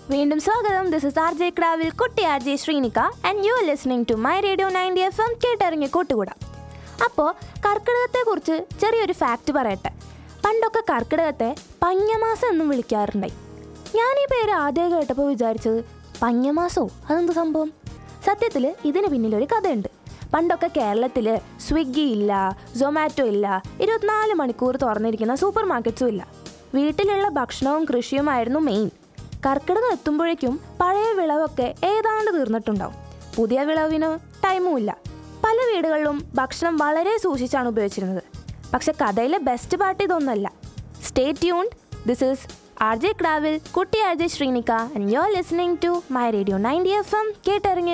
വീണ്ടും സ്വാഗതം this is R J Kravil Kutty R J Shrinika and you are listening to my radio ninety F M കേട്ടിറങ്ങി കൂട്ടുകൂടാം അപ്പോൾ കർക്കിടകത്തെക്കുറിച്ച് ചെറിയൊരു ഫാക്റ്റ് പറയട്ടെ പണ്ടൊക്കെ കർക്കിടകത്തെ പഞ്ഞമാസം എന്നും വിളിക്കാറുണ്ടായി ഞാൻ ഈ പേര് ആദ്യം കേട്ടപ്പോൾ വിചാരിച്ചത് പഞ്ഞമാസോ അതെന്ത് സംഭവം സത്യത്തിൽ ഇതിന് പിന്നിലൊരു കഥയുണ്ട് പണ്ടൊക്കെ കേരളത്തിൽ സ്വിഗ്ഗി ഇല്ല സൊമാറ്റോ ഇല്ല ഇരുപത്തിനാല് മണിക്കൂർ തുറന്നിരിക്കുന്ന സൂപ്പർ മാർക്കറ്റ്സും ഇല്ല വീട്ടിലുള്ള ഭക്ഷണവും കൃഷിയുമായിരുന്നു മെയിൻ കർക്കിടകം എത്തുമ്പോഴേക്കും പഴയ വിളവൊക്കെ ഏതാണ്ട് തീർന്നിട്ടുണ്ടാവും പുതിയ വിളവിന് ടൈമും ഇല്ല പല വീടുകളിലും ഭക്ഷണം വളരെ സൂക്ഷിച്ചാണ് ഉപയോഗിച്ചിരുന്നത് പക്ഷെ കഥയിലെ ബെസ്റ്റ് പാർട്ട് ഇതൊന്നല്ല stay tuned this is R J Kravil Kutty R J Shrinika and you are listening to my radio ninety F M കേട്ടിറങ്ങി